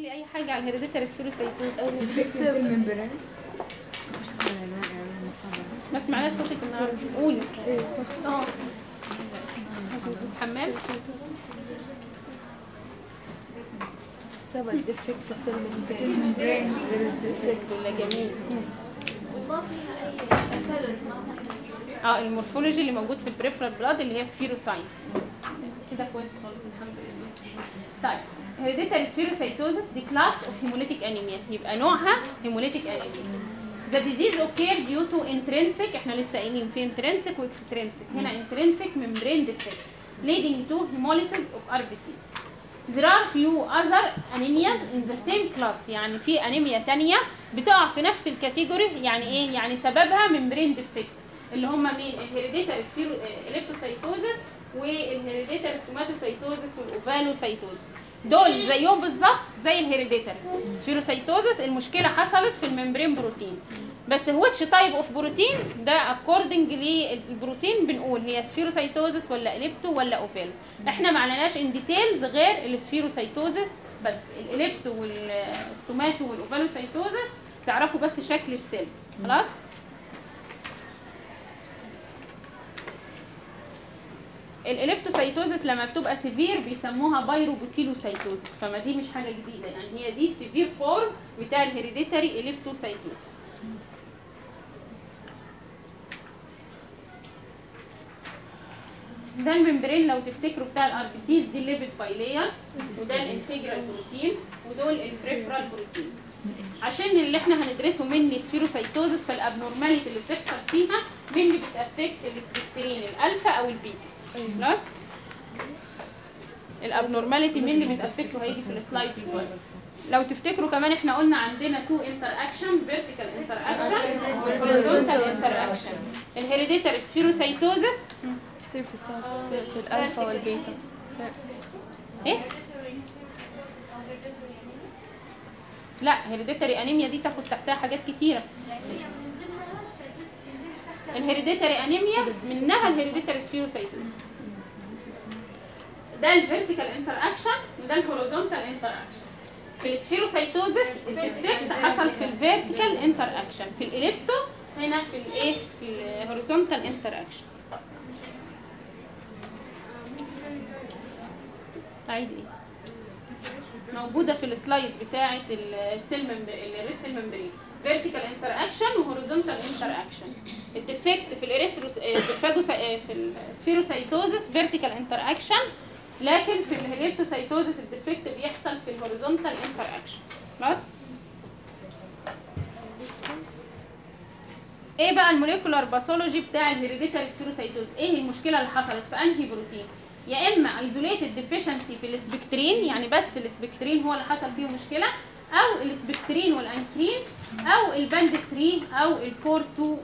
لي اي حاجه على الهيريديتري سبيروسايتوز سيل ممبرين ما سمعناش صوتك النهارده قولي ايه صح اه حمام سبب ديفكت في السيل ممبرين ولا جميل اه المورفولوجي اللي موجود في البريفرال بلاد اللي هي سفيروساين كده كويس خالص الحمد لله طيب هيريديتري سفيروسايتوزس دي كلاس اوف هيموليتيك انيميا يبقى نوعها هيموليتيك انيميا The disease occur due to intrinsic احنا لسه قايلين في intrinsic و extrinsic هنا intrinsic membrane defect leading to hemolysis of RBCs. There are few other anemias in the same class يعني في انيميا تانية بتقع في نفس الكاتيجوري يعني ايه؟ يعني سببها membrane defect اللي هم مين؟ الهيريديتري الكتروسايتوزس والهيريديتري سكوماتوسايتوزس والاوفالوسايتوزس دول زيهم بالظبط زي الهيريديتري سفيروسايتوزس المشكله حصلت في الممبرين بروتين بس ويتش تايب اوف بروتين ده اكوردنج للبروتين بنقول هي سفيروسايتوزس ولا اليبتو ولا اوفالو احنا ما علناش ان ديتيلز غير السفيروسايتوزس بس الاليبتو والستوماتو والاوفالوسايتوزس تعرفوا بس شكل السيل خلاص الاليبتوسايتوزس لما بتبقى سيفير بيسموها بايروبوكيلوسايتوزس فما دي مش حاجه جديده يعني هي دي السيفير فورم بتاع الهيريديتري اليبتوسايتوزس ده الممبرين لو تفتكروا بتاع الار بي سيز دي الليبيد بايلير وده الانتجرال بروتين ودول البريفرال بروتين عشان اللي احنا هندرسه من سفيروسايتوزس فالابنورماليتي اللي بتحصل فيها مين اللي بتافكت السبكترين الالفا او البيتا خلاص الابنورماليتي مين اللي بتافكته هيجي في السلايد دلوقتي لو تفتكروا كمان احنا قلنا عندنا تو انتر اكشن فيرتيكال انتر اكشن وهوريزونتال انتر اكشن الهيريديتري سفيروسايتوزس تصير في السايتس في الالفا والبيتا ايه لا هيريديتري انيميا دي تاخد تحتها حاجات كتيره الهيريديتري انيميا منها الهيريديتري سفيروسايتوز ده الفيرتيكال انتر اكشن وده الهوريزونتال انتر اكشن في السفيروسايتوزس الديفكت حصل في الفيرتيكال انتر اكشن في الاليبتو هنا في الايه في الهوريزونتال انتر اكشن اعيد ايه موجوده في السلايد بتاعه السيل الريد سيل ممبرين فيرتيكال انتر اكشن وهوريزونتال انتر اكشن الديفكت في الاريثروس في الفاجوس في السفيروسايتوزس فيرتيكال انتر اكشن لكن في الهيليبتوسايتوزس الديفكت بيحصل في الهوريزونتال انتر اكشن خلاص ايه بقى الموليكولار باثولوجي بتاع الهيريديتري سفيروسايتوز ايه المشكله اللي حصلت في انهي بروتين يا اما ايزوليتد ديفيشنسي في السبكترين يعني بس السبكترين هو اللي حصل فيه مشكله او السبكترين والانكرين او الباند 3 او ال 4 2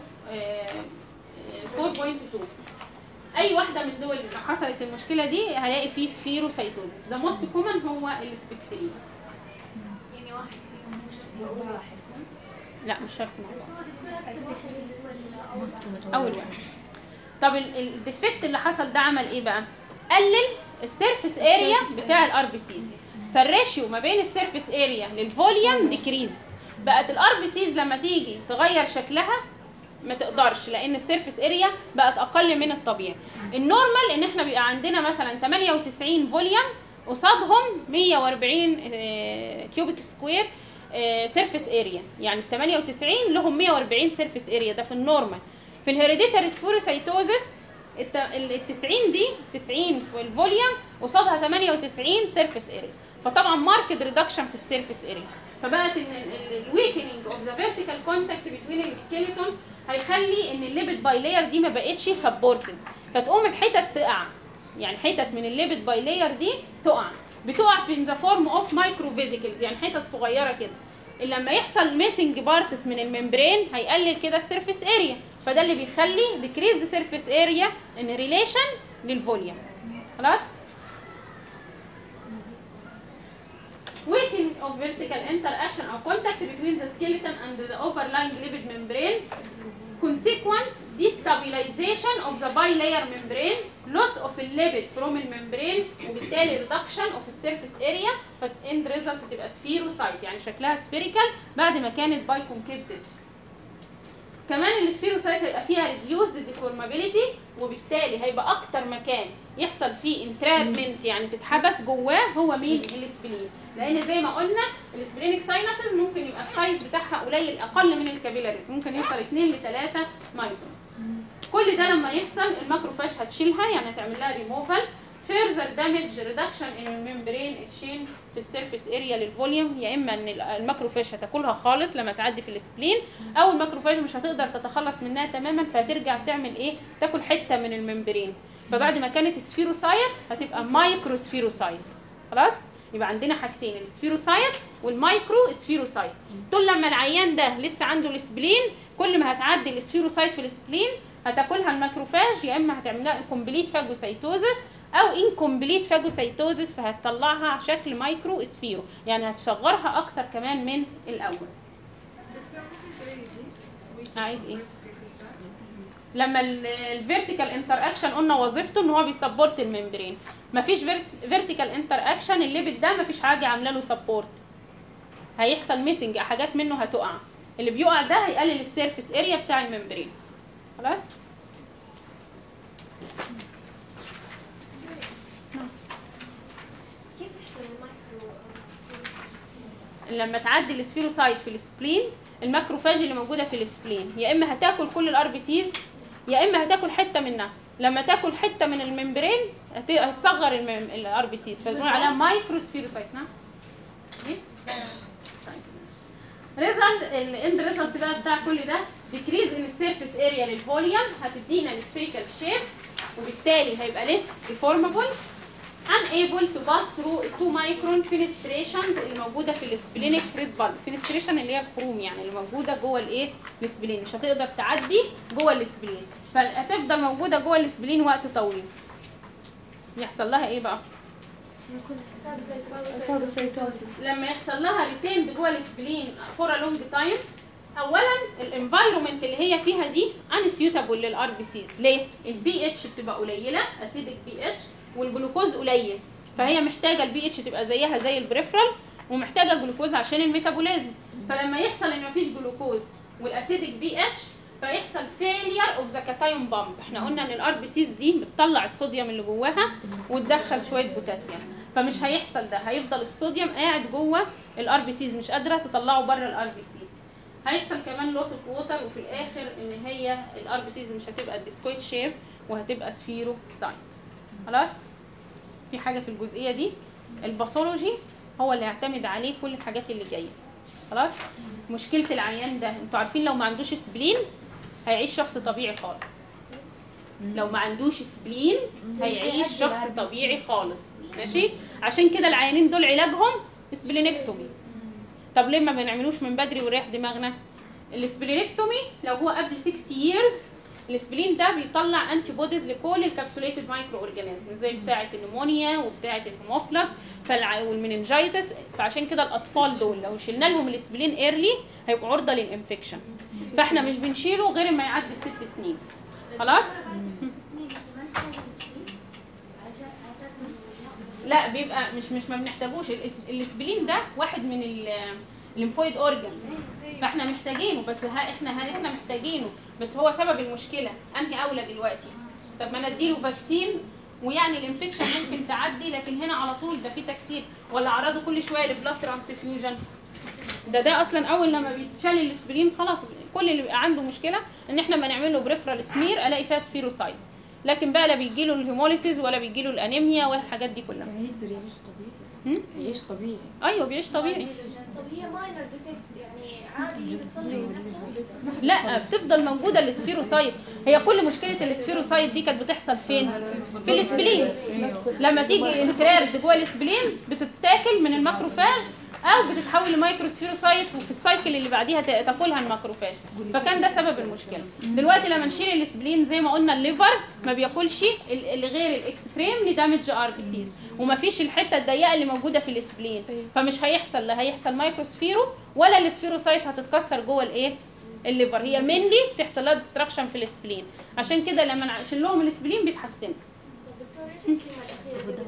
4.2 اي واحده من دول اللي حصلت المشكله دي هلاقي فيه سفيروسايتوزس ذا موست كومن هو السبكترين يعني واحد فيهم مش هو واحد لا مش شرط مع بس بعض. هو دكتور الدول اول واحد طب ال- الديفكت اللي حصل ده عمل ايه بقى قلل السيرفيس اريا بتاع الار بي سيز فالريشيو ما بين السيرفيس اريا للفوليوم ديكريز بقت الار بي سيز لما تيجي تغير شكلها ما تقدرش لان السيرفيس اريا بقت اقل من الطبيعي النورمال ان احنا بيبقى عندنا مثلا 98 فوليوم قصادهم 140 آه، كيوبيك سكوير سيرفيس اريا يعني 98 لهم 140 سيرفيس اريا ده في النورمال في الهيريديتري سفوريسايتوزس ال 90 دي 90 في الفوليوم قصادها 98 سيرفيس اريا فطبعا ماركت ريدكشن في السيرفيس اريا فبقت الويكنينج اوف ذا فيرتيكال كونتاكت بتوين السكيلتون هيخلي ان الليبيد باي لاير دي ما بقتش سبورتد فتقوم الحتت تقع يعني حتت من الليبيد باي لاير دي تقع بتقع في ذا فورم اوف مايكرو فيزيكلز يعني حتت صغيره كده لما يحصل ميسنج بارتس من الممبرين هيقلل كده السيرفيس اريا فده اللي بيخلي decrease the surface area in relation للفوليوم خلاص weakening of vertical interaction or contact between the skeleton and the overlying lipid membrane consequent destabilization of the bilayer membrane loss of the lipid from the membrane وبالتالي reduction of the surface area فاند result تبقى سفيروسايت يعني شكلها سفيريكال بعد ما كانت باي كونكيف ديسك كمان السفيروسايت هيبقى فيها ريديوسد ديفورمابيلتي وبالتالي هيبقى اكتر مكان يحصل فيه انترابمنت يعني تتحبس جواه هو مين السبلين لان زي ما قلنا السبلينيك ساينسز ممكن يبقى السايز بتاعها قليل اقل من الكابيلاريز ممكن يوصل 2 ل 3 مايكرون كل ده لما يحصل الماكروفاج هتشيلها يعني هتعمل لها ريموفال further damage reduction in الممبرين exchange في السيرفيس اريا للفوليوم يا اما ان الماكروفاج هتاكلها خالص لما تعدي في السبلين او الماكروفاج مش هتقدر تتخلص منها تماما فهترجع تعمل ايه تاكل حته من الممبرين فبعد ما كانت سفيروسايت هتبقى مايكرو سفيروسايت خلاص يبقى عندنا حاجتين السفيروسايت والمايكرو سفيروسايت طول لما العيان ده لسه عنده السبلين كل ما هتعدي السفيروسايت في السبلين هتاكلها الماكروفاج يا اما هتعمل لها انكمبليت فاجوسايتوزس او انكمبليت فاجوسايتوزس فهتطلعها على شكل مايكرو سفيرو يعني هتصغرها اكتر كمان من الاول اعيد ايه لما الفيرتيكال انتر اكشن قلنا وظيفته ان هو بيسبورت الممبرين مفيش فيرتيكال انتر اكشن الليبت ده مفيش حاجه عامله له سبورت هيحصل ميسنج حاجات منه هتقع اللي بيقع ده هيقلل السيرفيس اريا بتاع الممبرين خلاص كيف يحصل المايكرو لما تعدي السفيروسايت في السبلين الماكروفاج اللي موجوده في السبلين يا اما هتاكل كل الار بي سيز يا اما هتاكل حته منها لما تاكل حته من الممبرين هت- هتصغر الار بي سيز فبنقول عليها مايكرو سفيروسايت نعم ريزلت الاند ريزلت بقى بتاع كل ده ديكريز ان السيرفيس اريا للفوليوم هتدينا السبيشال شيب وبالتالي هيبقى ليس ديفورمابل unable to pass through 2 micron fenestrations اللي موجوده في السبلينيك ريد بالب فينستريشن اللي هي الخروم يعني اللي موجوده جوه الايه السبلين مش هتقدر تعدي جوه السبلين فهتفضل موجوده جوه السبلين وقت طويل يحصل لها ايه بقى فاجوسايتوسيس لما يحصل لها ريتيند جوه السبلين فور ا لونج تايم اولا الانفايرومنت اللي هي فيها دي ان سيوتابل للار بي سيز ليه البي اتش بتبقى قليله اسيدك بي اتش والجلوكوز قليل فهي محتاجه البي اتش تبقى زيها زي البريفرال ومحتاجه جلوكوز عشان الميتابوليزم فلما يحصل ان مفيش جلوكوز والاسيدك بي اتش فيحصل فيلير اوف ذا كاتايون بامب احنا قلنا ان الار بي سيز دي بتطلع الصوديوم اللي جواها وتدخل شويه بوتاسيوم فمش هيحصل ده هيفضل الصوديوم قاعد جوه الار بي سيز مش قادره تطلعه بره الار بي سيز هيحصل كمان لوس اوف ووتر وفي الاخر ان هي الار بي سيز مش هتبقى ديسكويت شيب وهتبقى سفيرو سايت خلاص في حاجه في الجزئيه دي الباثولوجي هو اللي هيعتمد عليه كل الحاجات اللي جايه خلاص مشكله العيان ده انتوا عارفين لو ما عندوش سبلين هيعيش شخص طبيعي خالص لو ما عندوش سبلين هيعيش شخص طبيعي خالص ماشي عشان كده العيانين دول علاجهم سبلينكتومي طب ليه ما بنعملوش من بدري وريح دماغنا السبلينكتومي لو هو قبل 6 years السبلين ده بيطلع انتي بوديز لكل الكبسوليتد مايكرو اورجانيزم زي بتاعه النمونيا وبتاعه الهيموفلس فالع... والمننجايتس فعشان كده الاطفال دول لو شلنا لهم السبلين ايرلي هيبقوا عرضه للانفكشن فاحنا مش بنشيله غير ما يعدي الست سنين خلاص لا بيبقى مش مش ما بنحتاجوش الإس- الاسبلين ده واحد من ال- الليمفويد اورجانز فاحنا محتاجينه بس ها احنا ها احنا محتاجينه بس هو سبب المشكله انهي اولى دلوقتي طب ما نديله فاكسين ويعني الانفكشن ممكن تعدي لكن هنا على طول ده في تكسير ولا عرضه كل شويه لبلاد ترانسفيوجن ده ده اصلا اول لما بيتشال الاسبرين خلاص كل اللي بيبقى عنده مشكله ان احنا ما نعمل له بريفرال سمير الاقي فيها سفيروسايد لكن بقى لا بيجي له الهيموليسيس ولا بيجي له الانيميا ولا الحاجات دي كلها يعني يقدر يعيش طبيعي هم؟ يعيش طبيعي ايوه بيعيش طبيعي طب هي ماينر ديفكتس يعني عادي هي بتصلح من نفسها لا بتفضل موجوده السفيروسايد هي كل مشكله السفيروسايد دي كانت بتحصل فين في الاسبلين لما تيجي انتراب جوه الاسبلين بتتاكل من الماكروفاج او بتتحول لمايكرو سفيروسايت وفي السايكل اللي بعديها تا- تاكلها الماكروفاج فكان ده سبب المشكله دلوقتي لما نشيل الاسبلين زي ما قلنا الليفر ما بياكلش ال- اللي غير الاكستريم لدامج ار بي سيز ومفيش الحته الضيقه اللي موجوده في الاسبلين فمش هيحصل لا هيحصل مايكرو سفيرو ولا السفيروسايت هتتكسر جوه الايه الليفر هي منلي بتحصل لها ديستراكشن في الاسبلين عشان كده لما نشيل لهم الاسبلين بيتحسنوا طب دكتور ايش الكلمه الاخيره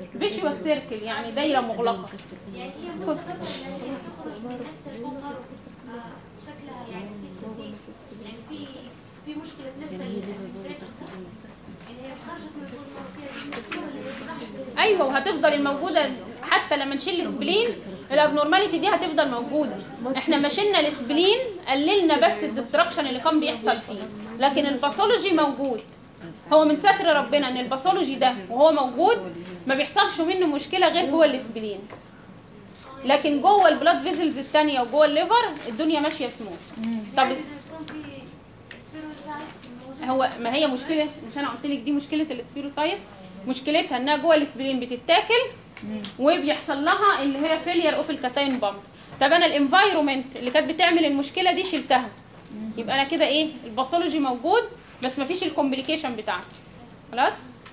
فيشوال سيركل يعني دايره مغلقه يعني هي مستمرة يعني نفس الفقر شكلها يعني في يعني في في مشكلة في نفس ال- يعني هي خرجت من الفقر ايوه وهتفضل الموجوده حتى لما نشيل السبلين الابنورماليتي دي هتفضل موجوده احنا ما شلنا السبلين قللنا بس الدستركشن اللي كان بيحصل فيه لكن الباثولوجي موجود هو من ستر ربنا ان الباثولوجي ده وهو موجود ما بيحصلش منه مشكله غير جوه السبلين لكن جوه البلاد فيزلز الثانيه وجوه الليفر الدنيا ماشيه سموث طب يعني تكون في سبيروسايتس هو ما هي مشكله مش انا قلت لك دي مشكله السبيروسايت مشكلتها انها جوه السبلين بتتاكل وبيحصل لها اللي هي فيلير اوف الكاتاين بامب طب انا الانفايرومنت اللي كانت بتعمل المشكله دي شلتها يبقى انا كده ايه الباثولوجي موجود بس ما فيش الكومبليكيشن بتاعته خلاص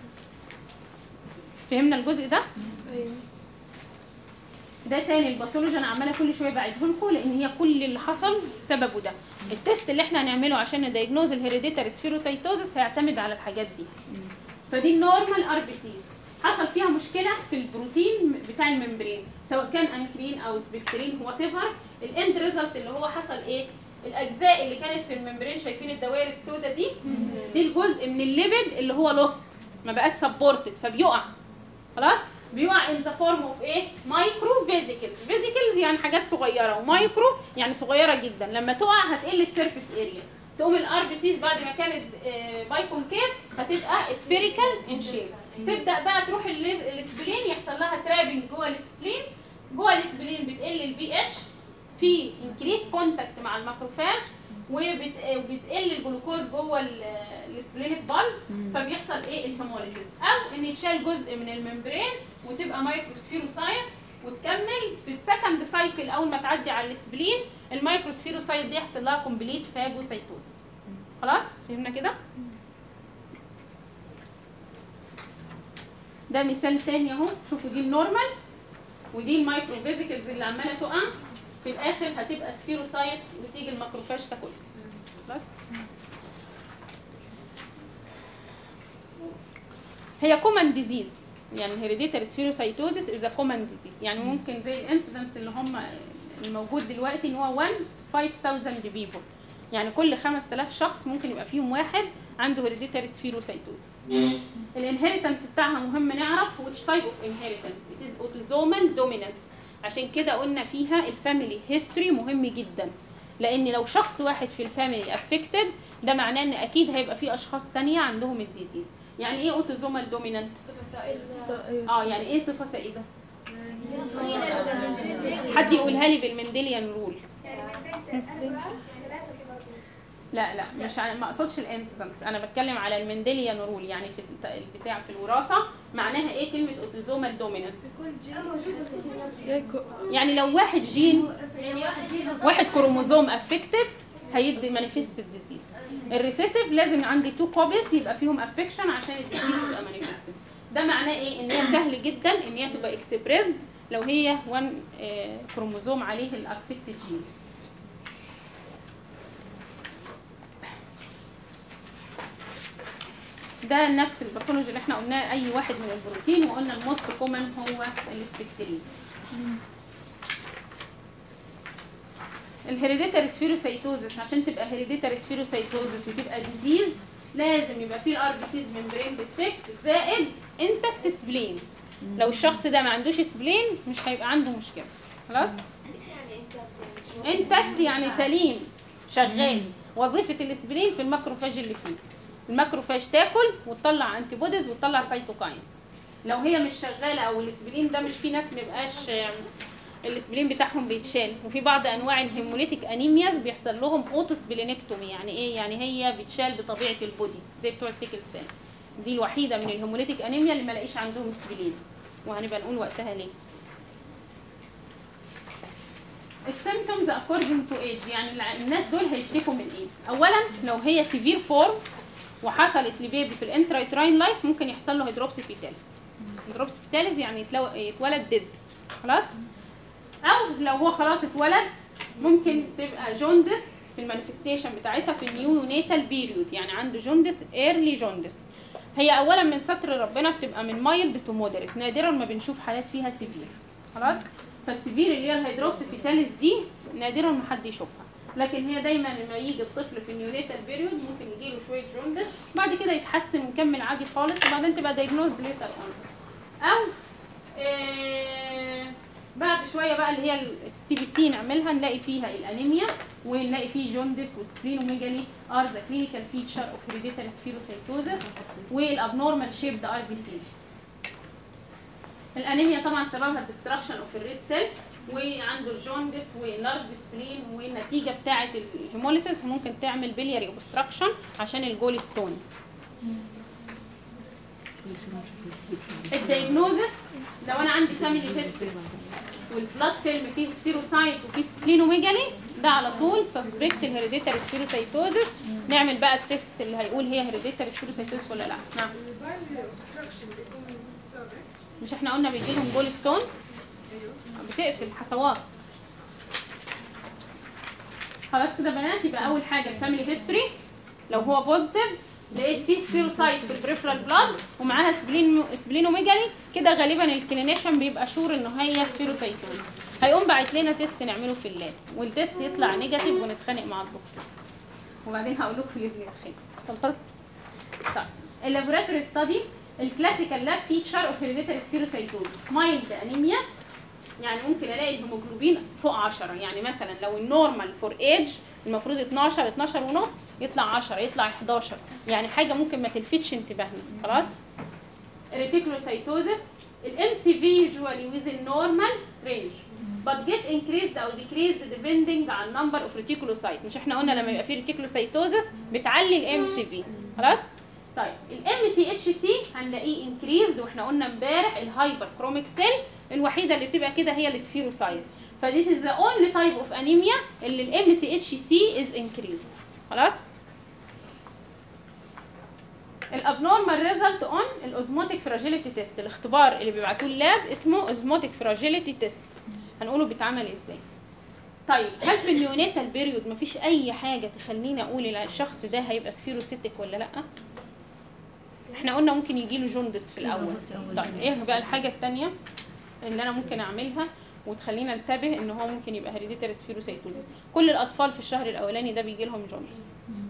فهمنا الجزء ده ايوه ده تاني الباثولوجي انا عماله كل شويه بعيده لكم لان هي كل اللي حصل سببه ده التست اللي احنا هنعمله عشان ندايجنوز الهيريديتاري سفيروسايتوزس هيعتمد على الحاجات دي فدي النورمال ار بي سيز حصل فيها مشكله في البروتين بتاع الممبرين سواء كان انكرين او سبكترين هو تيفر الاند ريزلت اللي هو حصل ايه الاجزاء اللي كانت في الممبرين شايفين الدوائر السوداء دي دي الجزء من الليبيد اللي هو لوست ما بقاش سبورتد فبيقع خلاص بيقع ان ذا فورم اوف ايه مايكرو فيزيكلز فيزيكلز يعني حاجات صغيره ومايكرو يعني صغيره جدا لما تقع هتقل السيرفيس اريا تقوم الار بي سيز بعد ما كانت باي كونكيف هتبقى سفيريكال ان شيب تبدا بقى تروح ال- السبلين يحصل لها ترابنج جوه السبلين جوه السبلين بتقل البي اتش في انكريس كونتاكت مع الماكروفاج وبت- وبتقل الجلوكوز جوه ال- السبلينيك بال فبيحصل ايه الهيموليسيس او ان يتشال جزء من الممبرين وتبقى مايكروسفيروسايت وتكمل في السكند سايكل اول ما تعدي على السبلين المايكروسفيروسايت دي يحصل لها كومبليت فاجوسايتوسيس خلاص فهمنا كده ده مثال تاني اهو شوفوا دي النورمال ودي المايكرو فيزيكلز اللي عماله تقع في الاخر هتبقى سفيروسايت وتيجي الماكروفاج تاكلها بس هي كومن ديزيز يعني هيريديتري سفيروسايتوزيس از كومن ديزيز يعني ممكن زي الانسيدنس اللي هم الموجود دلوقتي ان هو 1 5000 بيبول يعني كل 5000 شخص ممكن يبقى فيهم واحد عنده هيريديتري سفيروسايتوزيس الانهيرتنس بتاعها مهم نعرف which type of inheritance it is autosomal dominant عشان كده قلنا فيها الفاميلي هيستوري مهم جدا لان لو شخص واحد في الفاميلي افكتد ده معناه ان اكيد هيبقى في اشخاص تانية عندهم الديزيز يعني ايه اوتوزومال دومينانت اه يعني ايه صفه سائده حد يقولها لي بالمنديليان رولز لا لا مش ع- ما اقصدش الانسيدنس انا بتكلم على المنديليان رول يعني في الت- البتاع في الوراثه معناها ايه كلمه اوتوزومال دومينانت يعني لو واحد جين واحد كروموزوم افكتد هيدي مانيفيستد ديزيز الريسيسيف لازم عندي تو كوبيز يبقى فيهم افكشن عشان الديزيز تبقى مانيفيستد ده معناه ايه ان هي سهل جدا ان هي تبقى اكسبريسد لو هي وان كروموزوم عليه الافكتد جين ده نفس الباثولوجي اللي احنا قلناه اي واحد من البروتين وقلنا الموست كومن هو السبكترين الهيريديتاري سفيروسايتوزس عشان تبقى هيريديتاري سفيروسايتوزس وتبقى ديزيز لازم يبقى فيه ار بي سيز ممبرين ديفكت زائد انتكت سبلين لو الشخص ده ما عندوش سبلين مش هيبقى عنده مشكله خلاص انتكت يعني سليم شغال وظيفه الاسبرين في الماكروفاج اللي فيه الماكروفاج تاكل وتطلع انتي بوديز وتطلع سيتوكاينز لو هي مش شغاله او الاسبرين ده مش في ناس مبقاش الاسبرين بتاعهم بيتشال وفي بعض انواع الهيموليتيك انيمياز بيحصل لهم اوتوسبلينكتومي يعني ايه يعني هي بتشال بطبيعه البودي زي بتوع السيكل سيل دي الوحيده من الهيموليتيك انيميا اللي ما لاقيش عندهم اسبرين وهنبقى نقول وقتها ليه السيمتومز according to age يعني الع- الناس دول هيشتكوا من ايه اولا لو هي سيفير فورم وحصلت لبيبي في الانترايتراين لايف ممكن يحصل له هيدروبسي فيتاليس هيدروبسي فيتاليس يعني يتلو... يتولد ديد خلاص او لو هو خلاص اتولد ممكن تبقى جوندس في المانيفستيشن بتاعتها في النيونيتال بيريود يعني عنده جوندس ايرلي جوندس هي اولا من ستر ربنا بتبقى من مايلد تو مودريت نادرا ما بنشوف حالات فيها سيفير خلاص فالسيفير اللي هي الهيدروكسيفيتاليس دي نادرا ما حد يشوفها لكن هي دايما لما يجي الطفل في النيونيتال بيريود ممكن يجيله شويه جوندس بعد كده يتحسن ونكمل عادي خالص وبعدين تبقى دايجنوز ليتر اون او آه بعد شويه بقى اللي هي السي بي سي نعملها نلاقي فيها الانيميا ونلاقي فيه جوندس وسبلينوميجالي ار ذا كلينيكال فيتشر اوف هيريديتاري سبيروسايتوزس والابنورمال شيبد ار بي سيز الانيميا طبعا سببها الدستركشن اوف الريد سيل وعنده الجوندس واللارج سبلين والنتيجه بتاعه الهيموليسيس ممكن تعمل بلياري اوبستراكشن عشان الجول ستونز الدايجنوزس لو انا عندي فاميلي هيستوري والبلاد فيلم فيه سبيروسايت وفيه سبلينوميجالي ده على طول سسبكت الهيريديتاري سبيروسايتوزس نعمل بقى التيست اللي هيقول هي هيريديتاري سبيروسايتوزس ولا لا نعم مش احنا قلنا بيجي لهم جول ستون بتقفل حصوات خلاص كده بنات يبقى اول حاجه الفاميلي هيستوري لو هو بوزيتيف لقيت فيه سبيروسايت في البريفرال بلاد ومعاها سبلين سبلينوميجالي كده غالبا الكلينيشن بيبقى شور ان هي سبيروسايتوز هيقوم باعت لنا تيست نعمله في اللاب والتيست يطلع نيجاتيف ونتخانق مع الدكتور وبعدين هقول لكم ليه بنتخانق خلاص طيب اللابوراتوري ستادي الكلاسيكال لاب فيتشر اوف هيريديتاري سبيروسايتوز مايلد انيميا يعني ممكن الاقي الهيموجلوبين فوق 10 يعني مثلا لو النورمال فور ايج المفروض 12 12 ونص يطلع 10 يطلع 11 يعني حاجه ممكن ما تلفتش انتباهنا خلاص ريتيكولوسايتوزس الام سي في usually within normal range but get increased او decreased depending on number of reticulocyte مش احنا قلنا لما يبقى في ريتيكولوسايتوزس بتعلي الام سي في خلاص طيب الام سي اتش سي هنلاقيه increased واحنا قلنا امبارح الهايبر كروميك سيل الوحيده اللي بتبقى كده هي السفيروسايت فديس از ذا اونلي تايب اوف انيميا اللي الام سي اتش سي از انكريزد خلاص الابنورمال ريزلت اون الاوزموتيك فراجيليتي تيست الاختبار اللي بيبعتوه اللاب اسمه اوزموتيك فراجيليتي تيست هنقوله بيتعمل ازاي طيب هل في النيونيتال بيريود مفيش اي حاجه تخليني اقول ان الشخص ده هيبقى سفيروسيتك ولا لا احنا قلنا ممكن يجيله جوندس في الاول طيب ايه بقى الحاجه الثانيه اللي انا ممكن اعملها وتخلينا ننتبه ان هو ممكن يبقى هيريديتري سبيروسايتوزس كل الاطفال في الشهر الاولاني ده بيجي لهم جوندس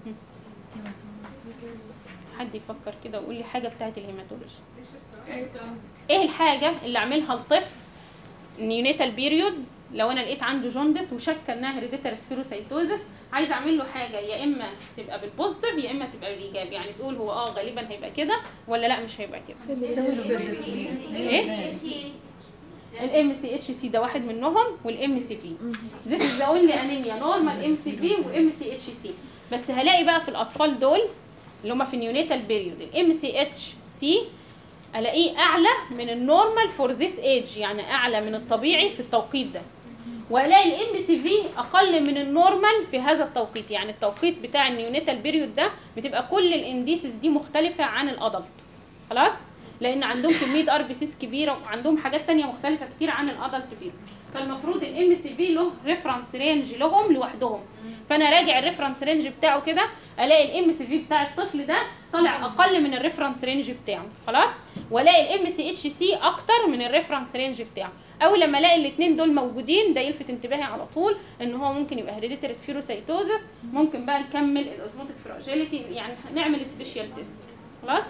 حد يفكر كده ويقول لي حاجه بتاعت الهيماتولوجي ايه الحاجه اللي اعملها لطفل نيونيتال بيريود لو انا لقيت عنده جوندس وشك انها هيريديتري سبيروسايتوزس عايز اعمل له حاجه يا اما تبقى بالبوزيتيف يا اما تبقى بالايجاب يعني تقول هو اه غالبا هيبقى كده ولا لا مش هيبقى كده ايه الام سي اتش سي ده واحد منهم والام سي بي ذيس از ذا اونلي انيميا نورمال ام سي بي وام سي اتش سي بس هلاقي بقى في الاطفال دول اللي هم في النيونيتال بيريود الام سي اتش سي الاقيه اعلى من النورمال فور ذيس ايج يعني اعلى من الطبيعي في التوقيت ده والاقي الام سي في اقل من النورمال في هذا التوقيت يعني التوقيت بتاع النيونيتال بيريود ده بتبقى كل الانديسز دي مختلفه عن الادلت خلاص لان عندهم كميه ار بي سيس كبيره وعندهم حاجات تانية مختلفه كتير عن الادلت بيريود فالمفروض الام سي في له ريفرنس رينج لهم لوحدهم فانا راجع الريفرنس رينج بتاعه كده الاقي الام سي في بتاع الطفل ده طالع اقل من الريفرنس رينج بتاعه خلاص والاقي الام سي اتش سي اكتر من الريفرنس رينج بتاعه اول لما الاقي الاثنين دول موجودين ده يلفت انتباهي على طول ان هو ممكن يبقى هيريديتري سفيروسايتوزس ممكن بقى نكمل الاوزموتيك فراجيليتي يعني نعمل سبيشال تيست خلاص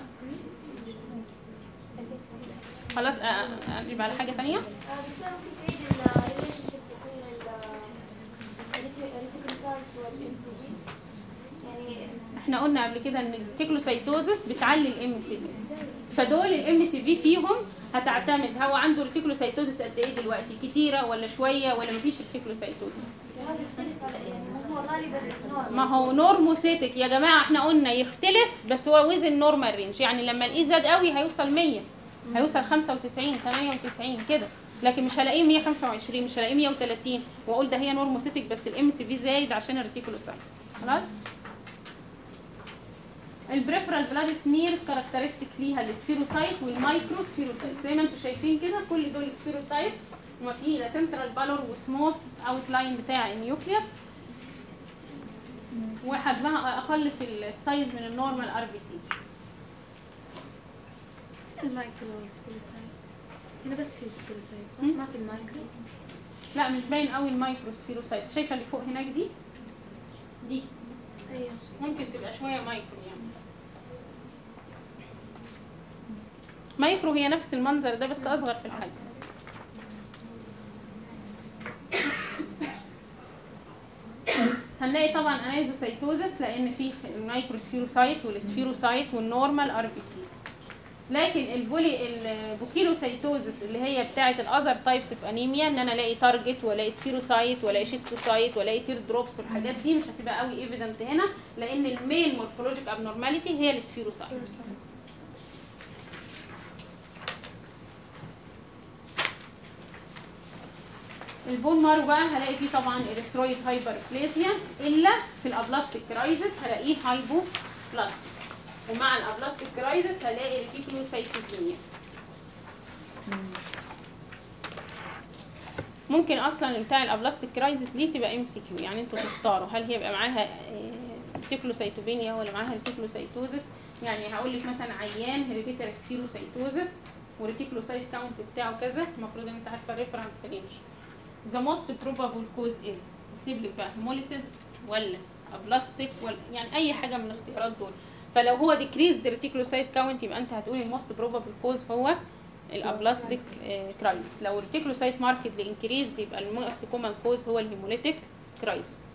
خلاص اجيب على حاجه ثانيه دكتور ممكن تعيد الريليشن شيب بين الريتيكولوسايتس والام سي بي يعني احنا قلنا قبل كده ان الريتيكولوسايتوزس بتعلي الام سي في فدول الام سي في فيهم هتعتمد هو عنده ريتيكولوسايتوزس قد ايه دلوقتي كتيره ولا شويه ولا مفيش ريتيكولوسايتوزس هذا يختلف على يعني ما هو غالبا نورمال ما هو نورموسيتك يا جماعه احنا قلنا يختلف بس هو وزن نورمال رينج يعني لما الاي زاد قوي هيوصل 100 هيوصل 95 98 كده لكن مش هلاقيه 125 مش هلاقيه 130 واقول ده هي نورموسيتك بس الام سي في زايد عشان الريتيكولوسايت خلاص البريفرال بلاد سمير كاركترستيك ليها السفيروسايت والمايكرو سفيروسايت زي ما انتم شايفين كده كل دول سفيروسايتس وما في لا سنترال بالور وسموث اوت لاين بتاع النيوكليوس وحجمها اقل في السايز من النورمال ار بي سيز المايكرو سكيلوسايت هنا بس في سكيلوسايت صح؟ مم. ما في المايكرو لا مش باين قوي المايكروسفيروسايت شايفه اللي فوق هناك دي دي ايوه ممكن تبقى شويه مايكرو يعني مايكرو هي نفس المنظر ده بس اصغر في الحجم هنلاقي طبعا انايزوسايتوزس لان في المايكروسفيروسايت والسفيروسايت والنورمال ار بي سيز لكن البولي البوكيلوسايتوزس اللي هي بتاعه الاذر تايبس اوف انيميا ان انا الاقي تارجت والاقي سفيروسايت والاقي شيستوسايت والاقي تير دروبس والحاجات دي مش هتبقى قوي ايفيدنت هنا لان المين مورفولوجيك ابنورماليتي هي السفيروسايت البون مارو بقى هلاقي فيه طبعا اريثرويد هايبربليزيا الا في الابلاستيك كرايزس هلاقيه هايبو بلاستيك ومع الابلاستيك كرايزس هلاقي ريتيكولوسايتوزيميا ممكن اصلا بتاع الابلاستيك كرايزس دي تبقى ام سي كيو يعني انتوا تختاروا هل هي يبقى معاها ريتيكولوسايتوبينيا ولا معاها ريتيكولوسايتوزس يعني هقول لك مثلا عيان هيريديتري سفيروسايتوزس وريتيكولوسايت كاونت بتاعه كذا المفروض ان انت عارفه الريفرنس رينج the most probable cause is اكتب لك بقى hemolysis ولا ابلاستيك ولا يعني اي حاجه من الاختيارات دول فلو هو decreased reticulocyte count يبقى انت هتقولي الموست probable cause هو الابلاستيك كرايسيس لو الريتيكولوسايت ماركت increased يبقى الموست common cause هو الهيموليتيك كرايسيس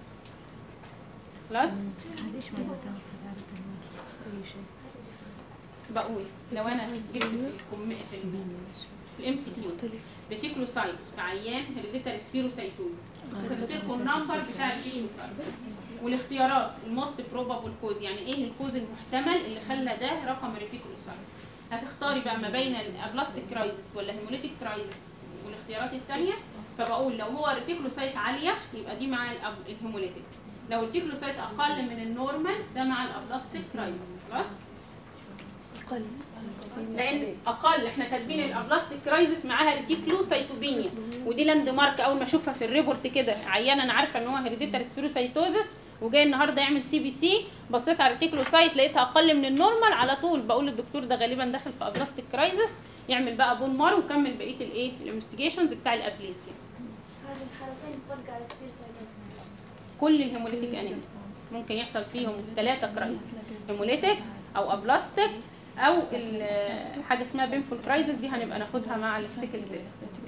خلاص هذا ايش معناته في عادة اي شيء بقول لو انا جبت في الكم في الام سي كيو مختلف ريتيكولوسايت في عيان هيريديتاري سفيروسايتوزس كتبت لكم النمبر بتاع الريتيكولوسايت والاختيارات الموست بروبابل كوز يعني ايه الكوز المحتمل اللي خلى ده رقم الريتيكولوسايت هتختاري بقى ما بين الابلاستيك كرايزس ولا هيموليتيك كرايزس والاختيارات الثانيه فبقول لو هو ريتيكولوسايت عاليه يبقى دي مع الأب- الهيموليتيك لو الريتيكولوسايت اقل من النورمال ده مع الابلاستيك كرايزس خلاص أقل لان اقل احنا كاتبين الابلاستيك كرايزس معاها ريتيكلوسايتوبينيا ودي لاند مارك اول ما اشوفها في الريبورت كده عيان انا عارفه ان هو هيريديتاري سبيروسايتوزس وجاي النهارده يعمل سي بي سي بصيت على الريتيكلوسايت لقيتها اقل من النورمال على طول بقول للدكتور ده غالبا داخل في ابلاستيك كرايزس يعمل بقى بون مار وكمل بقيه الايه الانفستيجيشنز بتاع الابليسيا هذه الحالتين تطبق على سبيروسايتوسيس كل الهيموليتيك انيميا ممكن يحصل فيهم ثلاثه كرايزس هيموليتيك او ابلاستيك او ال- حاجه اسمها بينفول كرايزس دي هنبقى ناخدها مع الستيكل سيل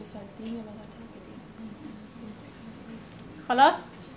خلاص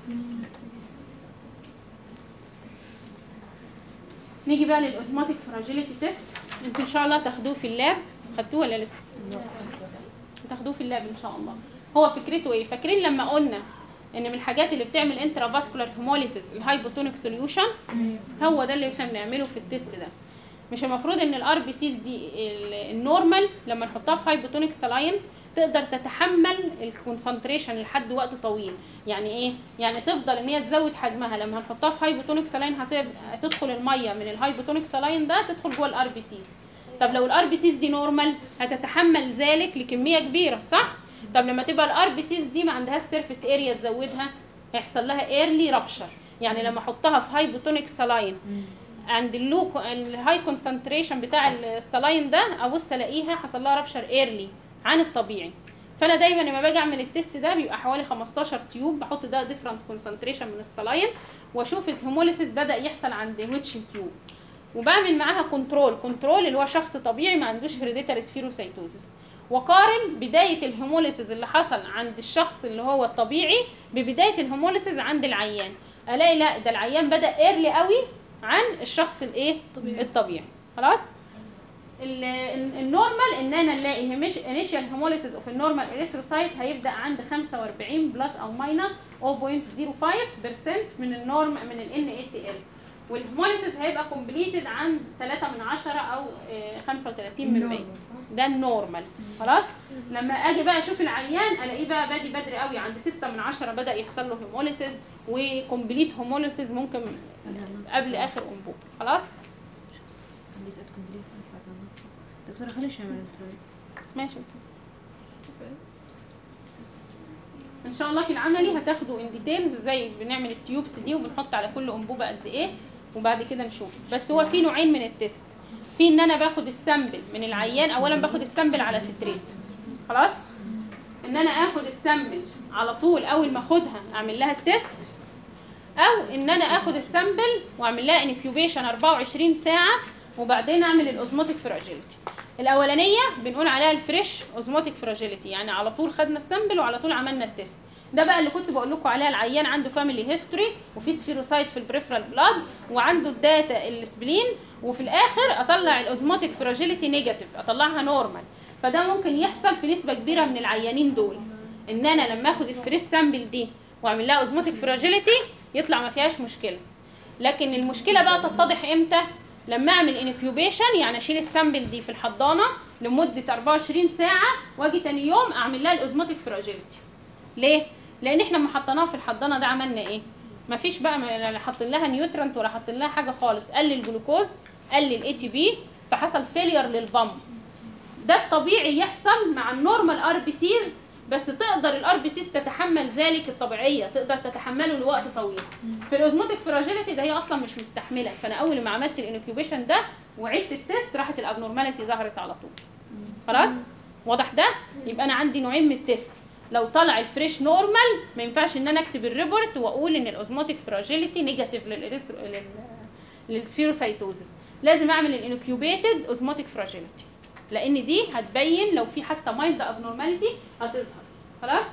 نيجي بقى للاوزماتيك فراجيليتي تيست انتوا ان شاء الله تاخدوه في اللاب خدتوه ولا لسه تاخدوه في اللاب ان شاء الله هو فكرته ايه فاكرين لما قلنا ان من الحاجات اللي بتعمل انترا فاسكولار هيموليسيس الهايبوتونيك سوليوشن هو ده اللي احنا بنعمله في التيست ده مش المفروض ان الار بي سيز دي ال- النورمال لما نحطها في هايبوتونيك سلاين تقدر تتحمل الكونسنتريشن لحد وقت طويل يعني ايه يعني تفضل ان هي تزود حجمها لما هنحطها في هايبوتونيك سلاين هتدخل الميه من الهايبوتونيك سلاين ده تدخل جوه الار بي سيز طب لو الار بي سيز دي نورمال هتتحمل ذلك لكميه كبيره صح طب لما تبقى الار بي سيز دي ما عندهاش سيرفيس اريا تزودها هيحصل لها ايرلي رابشر يعني لما احطها في هايبوتونيك سلاين عند اللو الهاي كونسنتريشن بتاع السلاين ده ابص الاقيها حصل لها رابشر ايرلي عن الطبيعي فانا دايما لما باجي اعمل التيست ده بيبقى حوالي 15 تيوب بحط ده ديفرنت كونسنتريشن من السلاين واشوف الهيموليسيس بدا يحصل عند ويتش تيوب وبعمل معاها كنترول كنترول اللي هو شخص طبيعي ما عندوش هيريديتاري سفيروسايتوزس وقارن بدايه الهيموليسيس اللي حصل عند الشخص اللي هو الطبيعي ببدايه الهيموليسيس عند العيان الاقي لا ده العيان بدا ايرلي قوي عن الشخص الايه طبيعي. الطبيعي خلاص ال- ال- النورمال ان انا نلاقي انيشال هيموليسيس اوف النورمال اريثروسايت هيبدا عند 45 بلس او ماينس 0.05% من النورم من الان اي سي ال والهيموليسيس هيبقى كومبليتد عند 3 من 10 او آه، 35 من 100 ده النورمال خلاص لما اجي بقى اشوف العيان الاقيه بقى بادي بدري قوي عند 6 من 10 بدا يحصل له هيموليسيس وكومبليت هيموليسيس ممكن قبل اخر انبوب خلاص عندك اد كومبليت دكتورة خلينا شوي من السلايد ماشي ان شاء الله في العملي هتاخدوا ان ديتيلز ازاي بنعمل التيوبس دي وبنحط على كل انبوبه قد ايه وبعد كده نشوف بس هو في نوعين من التيست في ان انا باخد السامبل من العيان اولا باخد السامبل على ستريت خلاص ان انا اخد السامبل على طول اول ما اخدها اعمل لها التيست او ان انا اخد السامبل واعمل لها انكيوبيشن 24 ساعه وبعدين اعمل الاوزموتيك فراجيليتي الاولانيه بنقول عليها الفريش اوزموتيك فراجيليتي يعني على طول خدنا السامبل وعلى طول عملنا التيست ده بقى اللي كنت بقول لكم عليها العيان عنده فاميلي هيستوري وفي سفيروسايت في البريفرال بلاد وعنده الداتا السبلين وفي الاخر اطلع الاوزموتيك فراجيليتي نيجاتيف اطلعها نورمال فده ممكن يحصل في نسبه كبيره من العيانين دول ان انا لما اخد الفريش سامبل دي واعمل لها اوزموتيك فراجيليتي يطلع ما فيهاش مشكله لكن المشكله بقى تتضح امتى لما اعمل انكيوبيشن يعني اشيل السامبل دي في الحضانه لمده 24 ساعه واجي تاني يوم اعمل لها الاوزموتيك فراجيليتي ليه لان احنا لما حطيناها في الحضانه ده عملنا ايه مفيش بقى م- لا حاطين لها نيوترنت ولا حاطين لها حاجه خالص قلل الجلوكوز قلل اي تي بي فحصل فيلير للبامب ده الطبيعي يحصل مع النورمال ار بي سيز بس تقدر الار بي سيز تتحمل ذلك الطبيعيه تقدر تتحمله لوقت طويل في الاوزموتيك فراجيليتي ده هي اصلا مش مستحمله فانا اول ما عملت الانكيوبيشن ده وعدت التيست راحت الابنورماليتي ظهرت على طول خلاص واضح ده يبقى انا عندي نوعين من التيست لو طلع الفريش نورمال ما ينفعش ان انا اكتب الريبورت واقول ان الاوزموتيك فراجيليتي نيجاتيف للإريثرو- لل للسفيروسايتوزس لازم اعمل الانكيوبيتد اوزموتيك فراجيليتي لان دي هتبين لو في حتى مايلد ابنورماليتي هتظهر خلاص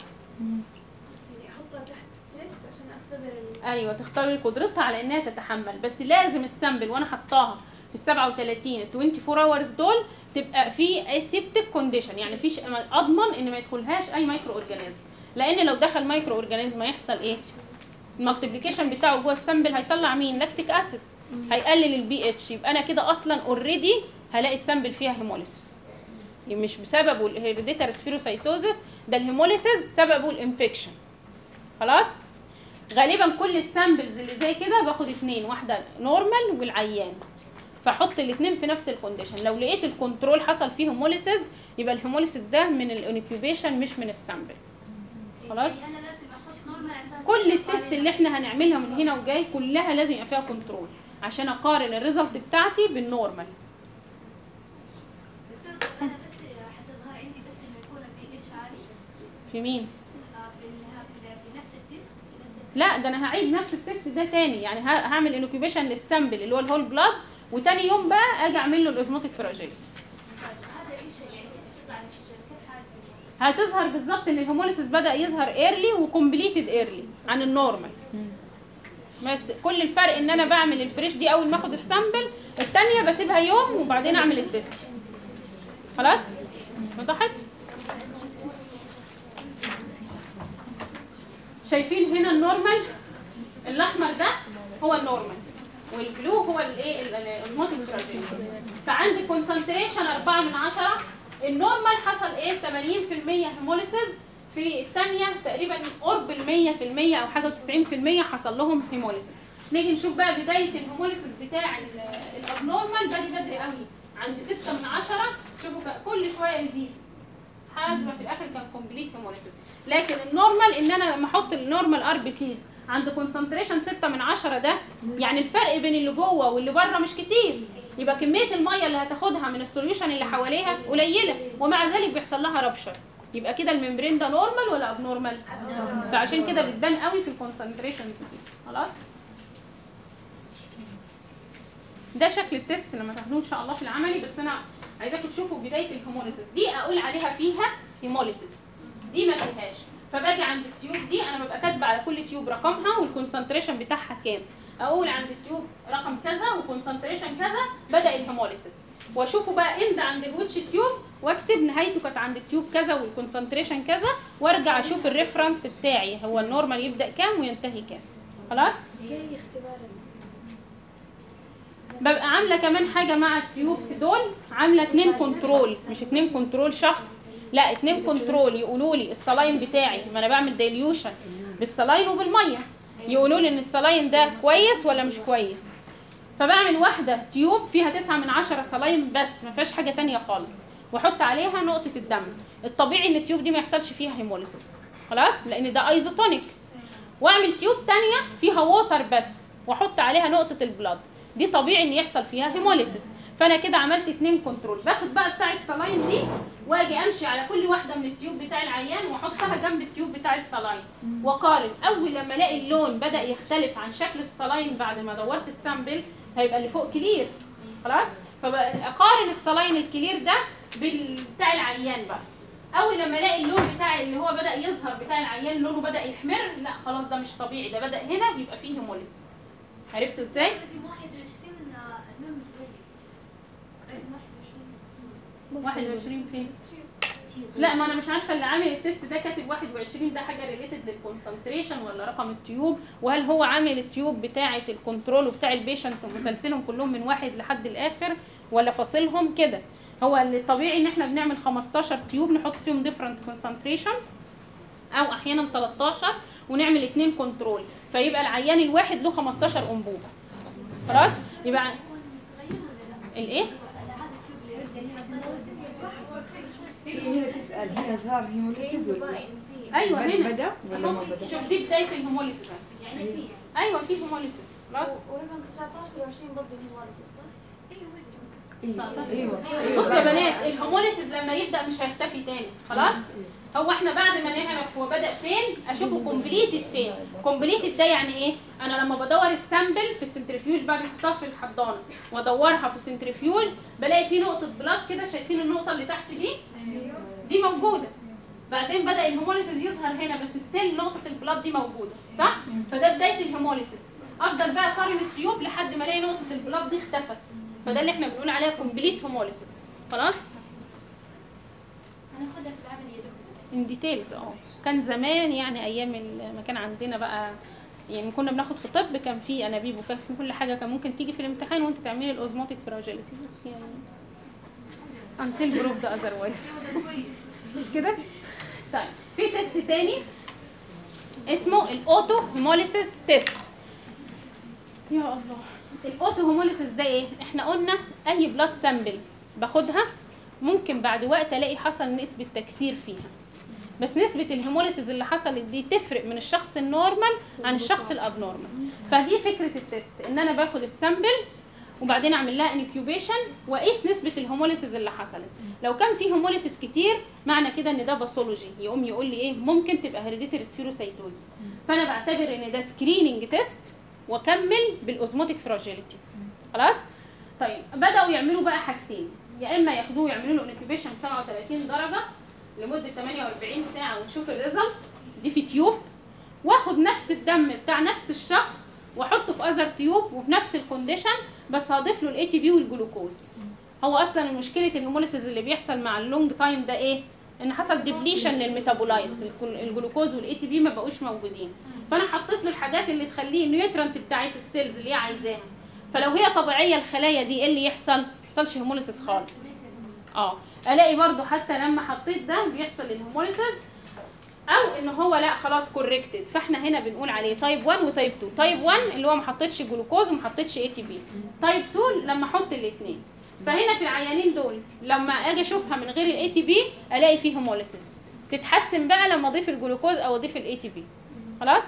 يعني احطها تحت ستريس عشان اختبر ال... ايوه تختار قدرتها على انها تتحمل بس لازم السامبل وانا حطاها في ال 37 ال 24 اورز دول تبقى في اسيبتك كونديشن يعني فيش اضمن ان ما يدخلهاش اي مايكرو اورجانيزم لان لو دخل مايكرو اورجانيزم هيحصل ايه المالتيبليكيشن بتاعه جوه السامبل هيطلع مين لاكتيك اسيد هيقلل البي اتش يبقى انا كده اصلا اوريدي هلاقي السامبل فيها هيموليسيس مش بسببه الهيريديتاري سفيروسايتوزس ده الهيموليسيس سببه الانفكشن خلاص غالبا كل السامبلز اللي زي كده باخد اتنين واحده نورمال والعيان فاحط الاتنين في نفس الكونديشن لو لقيت الكنترول حصل فيه هيموليسيس يبقى الهيموليسيس ده من الانكيوبيشن مش من السامبل خلاص يعني انا لازم اخش نورمال اساسا كل التست اللي احنا هنعملها من هنا وجاي كلها لازم يبقى فيها كنترول عشان اقارن الريزلت بتاعتي بالنورمال دكتور انا بس حتظهر عندي بس لما يكون البي اتش عالي في مين آه، في ال- في ال- في نفس التيست في نفس التيست. لا ده انا هعيد نفس التست ده تاني يعني ه- هعمل انكيوبيشن للسامبل اللي هو الهول بلاد وتاني يوم بقى اجي اعمل له الاوزموتيك فراجيليتي طيب هذا ايش يعني كيف تطلع النتيجه كيف حالتي؟ هتظهر بالظبط ان الهيموليسيس بدا يظهر ايرلي وكومبليتد ايرلي عن النورمال بس كل الفرق ان انا بعمل الفريش دي اول ما اخد السامبل الثانيه بسيبها يوم وبعدين اعمل التست خلاص وضحت شايفين هنا النورمال الاحمر ده هو النورمال والبلو هو الايه الاوزموتيك فعندي كونسنتريشن 4 من 10 النورمال حصل ايه 80% هيموليسيس في الثانيه تقريبا قرب ال 100% او حاجه 90% حصل لهم هيموليسيس نيجي نشوف بقى بدايه الهيموليسيس بتاع ال- الابنورمال بادي بدري قوي عند 6 من 10 شوفوا كان كل شويه يزيد لحد ما في الاخر كان كومبليت هيموليسيس لكن النورمال ان انا لما احط النورمال ار بي سيز عند كونسنتريشن 6 من 10 ده يعني الفرق بين اللي جوه واللي بره مش كتير يبقى كميه الميه اللي هتاخدها من السوليوشن اللي حواليها قليله ومع ذلك بيحصل لها ربشر يبقى كده الممبرين ده نورمال ولا اب نورمال فعشان كده بتبان قوي في الكونسنتريشنز دي خلاص ده شكل التست لما تاخدوه ان شاء الله في العملي بس انا عايزاكم تشوفوا بدايه الهيموليسيس دي اقول عليها فيها هيموليسيس دي ما فيهاش فباجي عند التيوب دي انا ببقى كاتبه على كل تيوب رقمها والكونسنتريشن بتاعها كام اقول عند التيوب رقم كذا وكونسنتريشن كذا بدا الهيموليسيس واشوفه بقى اند عند الويتش تيوب واكتب نهايته كانت عند التيوب كذا والكونسنتريشن كذا وارجع اشوف الريفرنس بتاعي هو النورمال يبدا كام وينتهي كام خلاص زي اختبار ببقى عامله كمان حاجه مع التيوبس دول عامله اتنين كنترول مش اتنين كنترول شخص لا اتنين كنترول يقولوا لي الصلاين بتاعي ما انا بعمل ديليوشن بالصلاين وبالميه يقولوا لي ان الصلاين ده كويس ولا مش كويس فبعمل واحده تيوب فيها تسعة من عشرة صلاين بس ما فيهاش حاجه تانية خالص واحط عليها نقطه الدم الطبيعي ان التيوب دي ما يحصلش فيها هيموليسيس خلاص لان ده ايزوتونيك واعمل تيوب تانية فيها ووتر بس واحط عليها نقطة البلاد دي طبيعي ان يحصل فيها هيموليسيس فانا كده عملت اتنين كنترول باخد بقى بتاع الصلاين دي واجي امشي على كل واحده من التيوب بتاع العيان واحطها جنب التيوب بتاع الصلاين واقارن اول لما الاقي اللون بدا يختلف عن شكل الصلاين بعد ما دورت السامبل هيبقى اللي فوق كلير خلاص فاقارن الصلاين الكلير ده بالبتاع العيان بقى اول لما الاقي اللون بتاع اللي هو بدا يظهر بتاع العيان لونه بدا يحمر لا خلاص ده مش طبيعي ده بدا هنا يبقى فيه هيموليسيس عرفتوا ازاي رقم 21 المهم متغير رقم 21 21 فين لا ما انا مش عارفه اللي عامل التيست ده كاتب 21 ده حاجه ريليتد للكونسنتريشن ولا رقم التيوب وهل هو عامل التيوب بتاعه الكنترول وبتاع البيشنت ومسلسلهم كلهم من واحد لحد الاخر ولا فاصلهم كده هو اللي الطبيعي ان احنا بنعمل 15 تيوب نحط فيهم ديفرنت كونسنتريشن او احيانا 13 ونعمل اتنين كنترول فيبقى العيان الواحد له 15 انبوبه خلاص يبقى متغير ولا لا؟ الايه ولا هذا التيوب اللي هنا تسأل هنا صار هيموليسيس ولا لا؟ ايوه هنا بدأ ولا ما أهو، بدأ؟ شوف دي بدايه الهيموليسيس يعني في ايوه في هيموليسيس خلاص ورقم 19 و20 برضه هيموليسيس صح؟ ايوه ايوه بص يا بنات الهوموليسيس لما يبدا مش هيختفي تاني خلاص هو احنا بعد ما نعرف هو بدا فين اشوفه كومبليتد فين كومبليتد ده يعني ايه انا لما بدور السامبل في السنترفيوج بعد ما احطها في الحضانه وادورها في السنترفيوج بلاقي في نقطه بلاد كده شايفين النقطه اللي تحت دي دي موجوده بعدين بدا الهيموليسيس يظهر هنا بس ستيل نقطه البلاد دي موجوده صح فده بدايه الهيموليسيس افضل بقى اقارن التيوب لحد ما الاقي نقطه البلاد دي اختفت فده اللي احنا بنقول عليها كومبليت هيموليسيس خلاص هناخدها في العمل يا دكتور ان ديتيلز اه كان زمان يعني ايام ال- ما كان عندنا بقى يعني كنا بناخد في طب كان في انابيب وفي كل حاجه كان ممكن تيجي في الامتحان وانت تعملي الاوزموتيك فراجيليتي بس يعني until proved otherwise مش كده طيب في تيست تاني اسمه الاوتو هيموليسيس تيست يا الله الاوتو هيموليسيس ده ايه احنا قلنا اي بلاد سامبل باخدها ممكن بعد وقت الاقي حصل نسبه تكسير فيها بس نسبة الهيموليسيس اللي حصلت دي تفرق من الشخص النورمال عن الشخص الابنورمال فدي فكرة التيست ان انا باخد السامبل وبعدين اعمل لها انكيوبيشن واقيس نسبة الهيموليسيس اللي حصلت لو كان في هيموليسيس كتير معنى كده ان ده باثولوجي يقوم يقول لي ايه ممكن تبقى هيريديتري سفيروسايتوز فانا بعتبر ان ده سكريننج تيست واكمل بالاوزموتيك فراجيليتي خلاص طيب بداوا يعملوا بقى حاجتين يا اما ياخدوه يعملوا له انكيوبيشن 37 درجه لمده 48 ساعه ونشوف الريزلت دي في تيوب واخد نفس الدم بتاع نفس الشخص واحطه في اذر تيوب وفي نفس الكونديشن بس هضيف له الاي تي بي والجلوكوز هو اصلا المشكله الهيموليسيس اللي بيحصل مع اللونج تايم ده ايه ان حصل ديبليشن للميتابولايتس الكل- الجلوكوز والاي تي بي ما بقوش موجودين فانا حطيت له الحاجات اللي تخليه النيوترنت بتاعت السيلز اللي هي عايزاها فلو هي طبيعيه الخلايا دي ايه اللي يحصل ما يحصلش هيموليسيس خالص اه الاقي برضو حتى لما حطيت ده بيحصل الهيموليسيس او ان هو لا خلاص كوركتد فاحنا هنا بنقول عليه تايب 1 وتايب 2 تايب 1 اللي هو ما حطيتش جلوكوز وما حطيتش اي تي بي تايب 2 لما احط الاثنين فهنا في العيانين دول لما اجي اشوفها من غير الاي تي بي الاقي فيه هيموليسيس تتحسن بقى لما اضيف الجلوكوز او اضيف الاي تي بي خلاص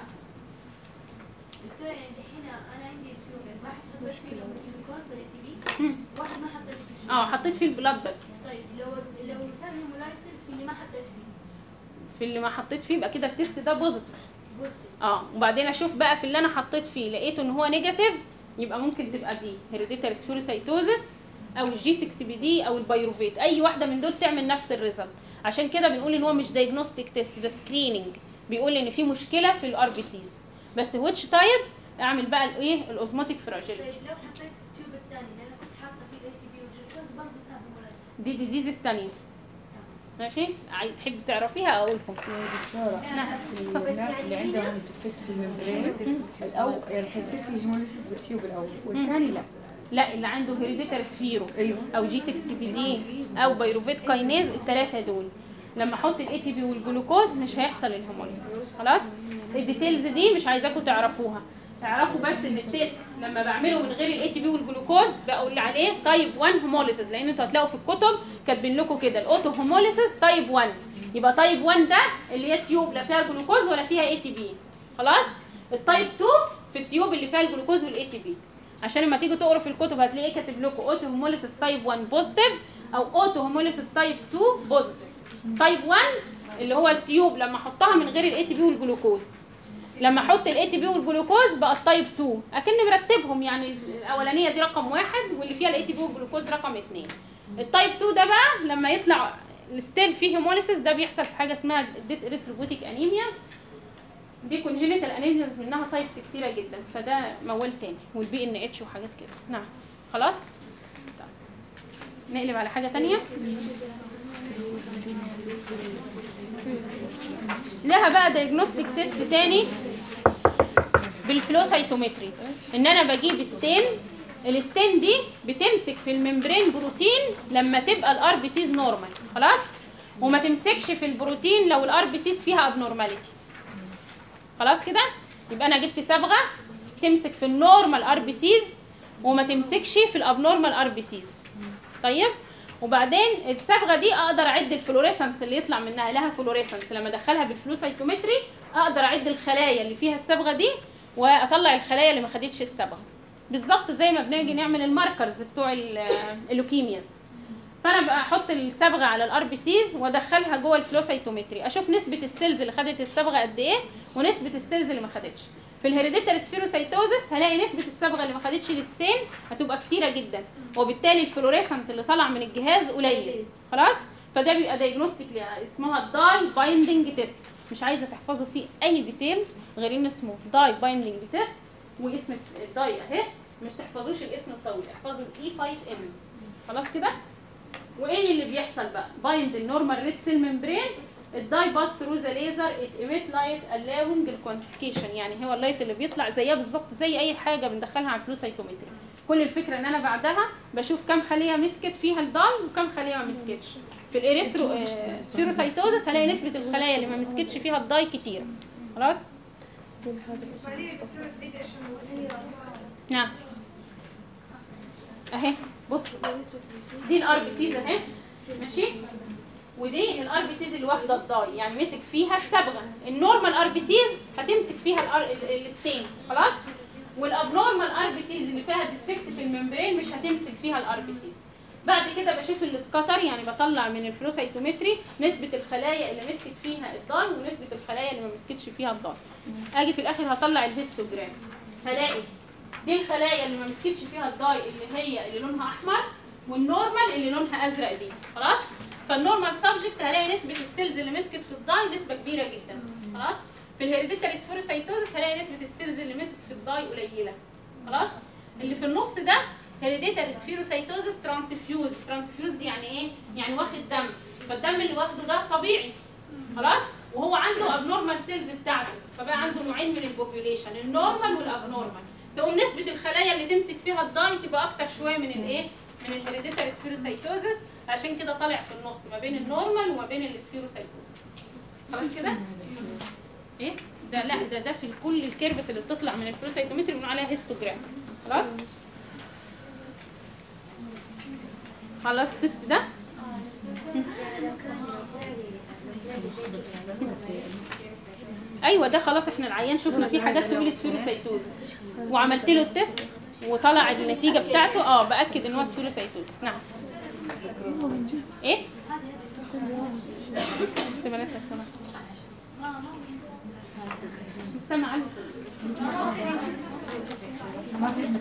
دكتور يعني دحين انا عندي تيوب واحد حطيت فيه الجلوكوز ولا تي بي واحد ما حطيت فيه اه حطيت فيه البلاد بس طيب لو لو صار هيمولايسيس في اللي ما حطيت فيه في اللي ما حطيت فيه يبقى كده التيست ده بوزيتيف بوزيتيف اه وبعدين اشوف بقى في اللي انا حطيت فيه لقيته ان هو نيجاتيف يبقى ممكن تبقى دي هيريديتاري سفيروسايتوزس او الجي 6 بي دي او البيروفيت اي واحده من دول تعمل نفس الريزلت عشان كده بنقول ان هو مش دايجنوستيك تيست ده سكريننج بيقول ان في مشكله في الار بي سيز بس ويتش تايب اعمل بقى الايه الاوزموتيك فراجيلتي طيب لو حطيت التيوب الثاني لان انا كنت حاطه فيه اي تي بي والجلوكوز برضه صار هيمولايسيس دي ديزيزز ثانيه ماشي عايز تحبي تعرفيها اقول لكم دكتورة في الناس اللي عندهم ديفكت في الممبرين الأول يعني حيصير في هيموليسيس بالتيوب الأول والثاني لا لا اللي عنده هيريديتاري سفيرو ايوه او جي 6 بي دي او بيروفيت كاينيز الثلاثه دول لما احط الاي تي بي والجلوكوز مش هيحصل الهيموليسيس خلاص الديتيلز دي مش عايزاكم تعرفوها اعرفوا بس ان التيست لما بعمله من غير الاي تي بي والجلوكوز بقول عليه تايب 1 هيموليسيس لان انتوا هتلاقوا في الكتب كاتبين لكم كده الاوتو هيموليسيس تايب 1 يبقى تايب 1 ده اللي هي التيوب لا فيها جلوكوز ولا فيها اي تي بي خلاص التايب 2 في التيوب اللي فيها الجلوكوز والاي تي بي عشان لما تيجوا تقروا في الكتب هتلاقيه كاتب لكم اوتو هوموليسيس تايب 1 بوزيتيف او اوتو هوموليسيس تايب 2 بوزيتيف تايب 1 اللي هو التيوب لما احطها من غير الاي تي بي والجلوكوز لما احط الاي تي بي والجلوكوز بقى التايب 2 اكن مرتبهم يعني الاولانيه دي رقم واحد واللي فيها الاي تي بي والجلوكوز رقم اثنين التايب 2 ده بقى لما يطلع الستيل فيه هيموليسيس ده بيحصل في حاجه اسمها ديس اريثروبوتيك انيمياز دي كونجينيتال انيمياز منها تايبس كتيره جدا فده موال تاني والبي ان اتش وحاجات كده نعم خلاص طيب. نقلب على حاجه تانية لها بقى دايجنوستيك تيست تاني بالفلو سايتومتري ان انا بجيب ستين الستين دي بتمسك في الممبرين بروتين لما تبقى الار بي سيز نورمال خلاص وما تمسكش في البروتين لو الار بي سيز فيها ابنورماليتي خلاص كده يبقى انا جبت صبغه تمسك في النورمال ار بي سيز وما تمسكش في الابنورمال ار بي سيز طيب وبعدين الصبغه دي اقدر اعد الفلوريسنس اللي يطلع منها لها فلوريسنس لما ادخلها بالفلو سايكومتري اقدر اعد الخلايا اللي فيها الصبغه دي واطلع الخلايا اللي ما خدتش الصبغه بالظبط زي ما بنيجي نعمل الماركرز بتوع ال- اللوكيمياز فانا بقى احط الصبغه على الار بي سيز وادخلها جوه الفلو سايتومتري اشوف نسبه السيلز اللي خدت الصبغه قد ايه ونسبه السيلز اللي ما خدتش في الهيريديتري سفيروسايتوزس هلاقي نسبه الصبغه اللي ما خدتش الستين هتبقى كتيره جدا وبالتالي الفلوريسنت اللي طالع من الجهاز قليل خلاص فده بيبقى دايجنوستيك اسمها داي بايندنج تيست مش عايزه تحفظوا فيه اي ديتيلز غير ان اسمه داي بايندنج تيست واسم الداي اهي مش تحفظوش الاسم الطويل احفظوا الاي 5 ام خلاص كده وايه اللي بيحصل بقى بايند النورمال ريد سيل ممبرين الداي باس ثرو ذا ليزر ات ايميت لايت الاوينج الكوانتيفيكيشن يعني هو اللايت اللي بيطلع زيها بالظبط زي اي حاجه بندخلها على الفلو سايتومتري كل الفكره ان انا بعدها بشوف كم خليه مسكت فيها الداي وكم خليه ما مسكتش في الاريثرو آه، سفيروسايتوزس هلاقي نسبه الخلايا اللي ما مسكتش فيها الداي كتير خلاص نعم اهي بص دي الار بي سيز اهي ماشي ودي الار بي سيز اللي واخده الضاي يعني مسك فيها الصبغه النورمال ار بي سيز هتمسك فيها الار الستين خلاص والابنورمال ار بي سيز اللي فيها ديفكت في الممبرين مش هتمسك فيها الار بي سيز بعد كده بشوف السكاتر يعني بطلع من الفلوسايتومتري نسبه الخلايا اللي مسكت فيها الضاي ونسبه الخلايا اللي ما مسكتش فيها الضاي اجي في الاخر هطلع الهيستوجرام هلاقي دي الخلايا اللي ما مسكتش فيها الضاي اللي هي اللي لونها احمر والنورمال اللي لونها ازرق دي خلاص فالنورمال سبجكت هلاقي نسبه السيلز اللي مسكت في الضاي نسبه كبيره جدا خلاص في الهيريديتري سفيروسايتوزس هلاقي نسبه السيلز اللي مسكت في الضاي قليله خلاص اللي في النص ده هيريديتري سفيروسايتوزس ترانسفيوز ترانسفيوز دي يعني ايه يعني واخد دم فالدم اللي واخده ده طبيعي خلاص وهو عنده ابنورمال سيلز بتاعته فبقى عنده نوعين من البوبيوليشن النورمال والابنورمال تقوم نسبه الخلايا اللي تمسك فيها الداي تبقى اكتر شويه من الايه من الهيريديتري سفيروسايتوزس عشان كده طالع في النص ما بين النورمال وما بين السفيروسايتوزس خلاص كده ايه ده لا ده ده في كل الكيرفس اللي بتطلع من الفلوسايتومتري بنقول عليها هيستوجرام خلاص خلاص التست ده ايوه ده خلاص احنا العيان شفنا فيه حاجات تقول السفيروسايتوزس وعملت له التست وطلع النتيجه بتاعته اه باكد ان هو سفيروسايتوزس نعم ايه بس بنات لو سمحت. ما ما السمع علي ما فهمت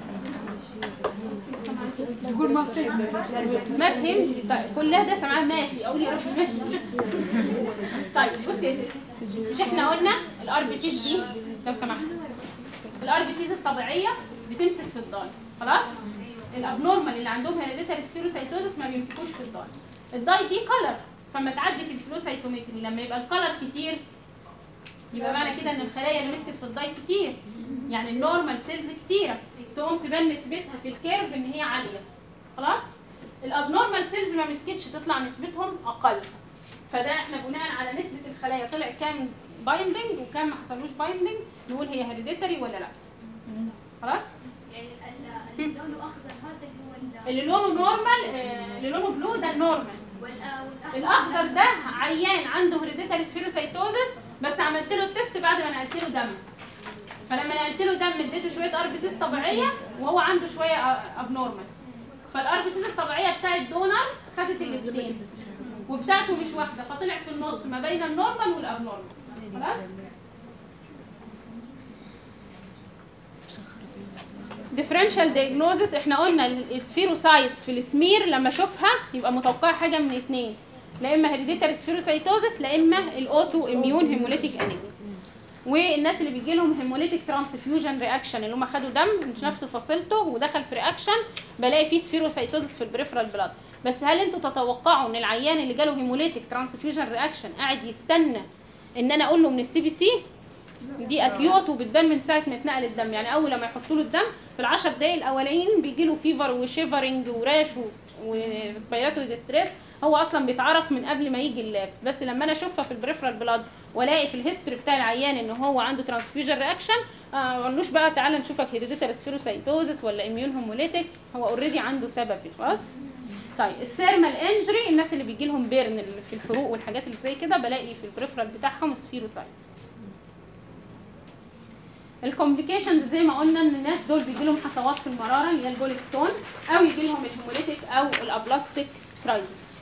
تقول ما فهمت ما فهمت طيب كلها ده سمعها ما في اقول يا رب ما في طيب بصي يا ستي مش احنا قلنا الار بي سيز دي لو سمحت الار بي سيز الطبيعيه بتمسك في الضاي خلاص الابنورمال اللي عندهم هيريديتري سفيروسايتوزس ما بيمسكوش في الضاي الضاي دي كلر فما تعدي في الفلوسايتومتري لما يبقى الكلر كتير يبقى معنى كده ان الخلايا اللي مسكت في الضاي كتير يعني النورمال سيلز كتيره تقوم تبان نسبتها في الكيرف ان هي عاليه خلاص الابنورمال سيلز ما مسكتش تطلع نسبتهم اقل فده احنا بناء على نسبه الخلايا طلع كام بايندنج وكام ما حصلوش بايندنج نقول هي هيريديتري ولا لا خلاص يعني ال- ال- اللي لونه اخضر هذا هو ال- اللي لونه نورمال آه، اللي لونه بلو ده النورمال والأ- والأخضر الاخضر ده عيان عنده هيريديتري سفيروسايتوزس بس عملت له التست بعد ما نقلت له دم فلما نقلت له دم اديته شويه ار بي سيس طبيعيه وهو عنده شويه اب نورمال فالار بي سيس الطبيعيه بتاع الدونر خدت الاستين وبتاعته مش واخده فطلع في النص ما بين النورمال والاب نورمال خلاص ديفرنشال دايجنوزس احنا قلنا السفيروسايتس في السمير لما اشوفها يبقى متوقع حاجه من اتنين لا اما هيريديتاري سفيروسايتوزس لا اما الاوتو اميون هيموليتيك انيميا والناس اللي بيجي لهم هيموليتيك ترانسفيوجن رياكشن اللي هم خدوا دم مش نفس فصيلته ودخل في رياكشن بلاقي فيه سفيروسايتوزس في البريفرال بلاد بس هل انتوا تتوقعوا ان العيان اللي جاله هيموليتيك ترانسفيوجن رياكشن قاعد يستنى ان انا اقول له من السي بي سي دي اكيوت وبتبان من ساعه ما اتنقل الدم يعني اول لما يحطوا له الدم في العشر دقايق الاولانيين بيجي له فيفر وشيفرنج وراش وريسبيراتوري ديستريس هو اصلا بيتعرف من قبل ما يجي اللاب بس لما انا اشوفها في البريفرال بلاد والاقي في الهيستوري بتاع العيان ان هو عنده ترانسفيوجن رياكشن ما اقولوش بقى تعالى نشوفك هيريديتاري سفيروسايتوزس ولا اميون هيموليتيك هو اوريدي عنده سبب خلاص طيب الثيرمال انجري الناس اللي بيجي لهم بيرن اللي في الحروق والحاجات اللي زي كده بلاقي في البريفرال بتاعهم سفيروسايت الكومبليكيشنز زي ما قلنا ان الناس دول بيجي لهم حصوات في المراره اللي هي الجول ستون او يجي لهم الهيموليتيك او الابلاستيك كرايزس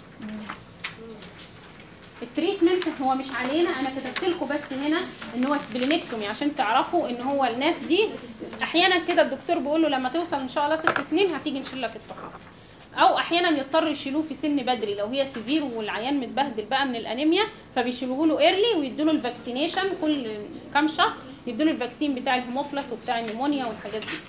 التريتمنت هو مش علينا انا كتبت لكم بس هنا ان هو سبلينكتومي عشان تعرفوا ان هو الناس دي احيانا كده الدكتور بيقول له لما توصل ان شاء الله ست سنين هتيجي نشيل لك الطحال او احيانا يضطروا يشيلوه في سن بدري لو هي سيفير والعيان متبهدل بقى من الانيميا فبيشيلوه له ايرلي ويدوا له الفاكسينيشن كل كام شهر يدوا له الفاكسين بتاع الهيموفلس وبتاع النيمونيا والحاجات دي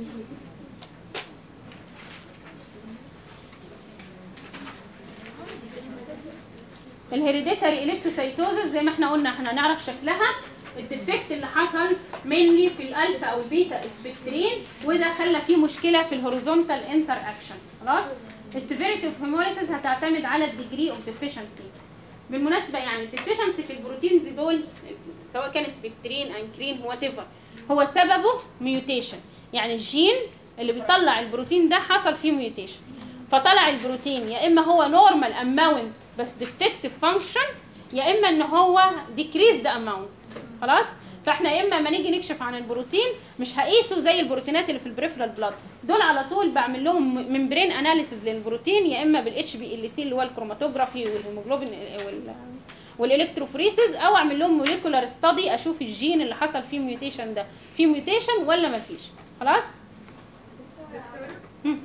الهيريديتاري اليبتوسايتوزس زي ما احنا قلنا احنا هنعرف شكلها الديفكت اللي حصل مينلي في الالفا او البيتا سبكترين وده خلى فيه مشكله في الهوريزونتال انتر اكشن خلاص السيفيريتي اوف هيموليسيس هتعتمد على الديجري اوف ديفيشنسي بالمناسبه يعني الديفيشنسي في البروتينز دول سواء كان سبكترين انكرين وات ايفر هو سببه ميوتيشن يعني الجين اللي بيطلع البروتين ده حصل فيه ميوتيشن فطلع البروتين يا اما هو نورمال اماونت بس ديفكتيف فانكشن يا اما ان هو ديكريز اماونت خلاص فاحنا يا اما لما نيجي نكشف عن البروتين مش هقيسه زي البروتينات اللي في البريفرال بلاد دول على طول بعمل لهم ممبرين اناليسيز للبروتين يا اما بالاتش بي ال سي اللي هو الكروماتوجرافي والهيموجلوبين وال والالكتروفوريسز او اعمل لهم موليكولار ستادي اشوف الجين اللي حصل فيه ميوتيشن ده فيه ميوتيشن ولا ما فيش خلاص مم.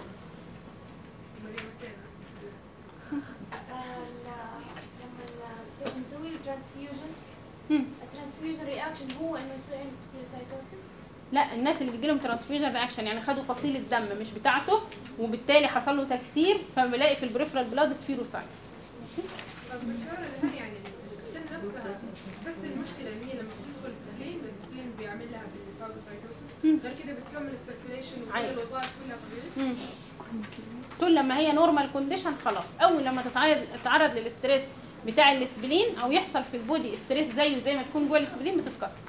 لما نسوي له ترانسفيوجن مم. الترانسفيوجن رياكشن هو انه يصير عنده سبيروسايتوسيس لا الناس اللي بيجي لهم ترانسفيوجن رياكشن يعني خدوا فصيله دم مش بتاعته وبالتالي حصل له تكسير فبلاقي في البريفرال بلاد سفيروسايتس طب دكتورة ده يعني السن نفسها بس المشكلة ان هي لما بتدخل السلين السلين بيعمل لها بالفاجوسايتوسيس غير كده بتكمل السيركيليشن وكل عادي. الوظائف كلها طبيعية مم. طول لما هي نورمال كونديشن خلاص اول لما تتعرض تتعرض للاستريس بتاع الاسبلين او يحصل في البودي استريس زيه زي ما تكون جوه الاسبلين بتتكسر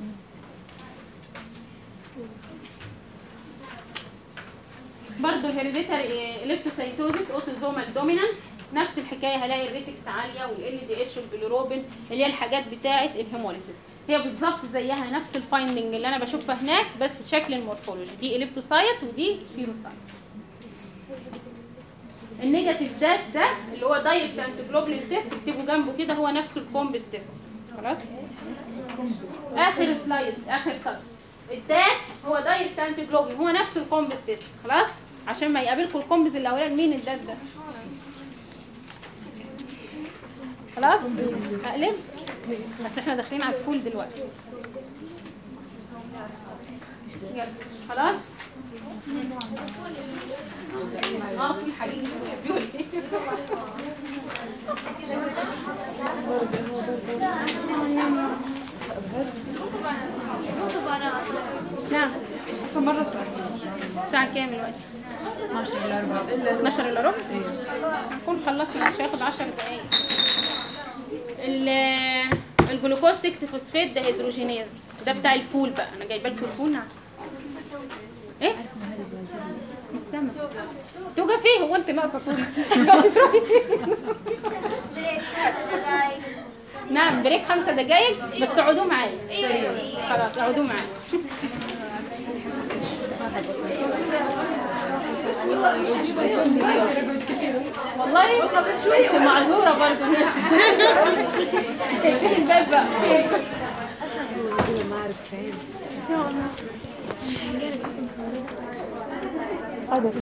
برضه الهيريديتاري الكتروسايتوزيس اوتوزومال دومينانت نفس الحكايه هلاقي الريتكس عاليه والال دي اتش والبيليروبين اللي هي الحاجات بتاعه الهيموليسيس هي بالظبط زيها نفس الفايندنج اللي انا بشوفها هناك بس شكل المورفولوجي دي اليبتوسايت ودي سفيروسايت النيجاتيف ده ده اللي هو دايركت انتجلوبلين تيست اكتبوا جنبه كده هو نفسه الكومبس تيست خلاص اخر سلايد اخر سطر الدات هو دايركت انتجلوبلين هو نفسه الكومبس تيست خلاص عشان ما يقابلكم الكومبس الاولاني مين الدات ده خلاص اقلب بس احنا داخلين على الفول دلوقتي يلا خلاص اه في حقيقي بيقول نعم اصلا مره اسمع الساعة كام دلوقتي؟ 12 الا ربع 12 الا ربع؟ نكون خلصنا مش هياخد 10 دقايق ال- الجلوكوز 6 فوسفات ده هيدروجينيز ده بتاع الفول بقى انا جايبه لكم الفول نعم ايه؟ مش سامع توجه فيه هو انت ناقصه طول بريك خمس دقايق نعم بريك خمسة دقايق بس تقعدوا معايا خلاص اقعدوا معايا والله بس شوية معذورة برضه ماشي اقفلي الباب بقى هذا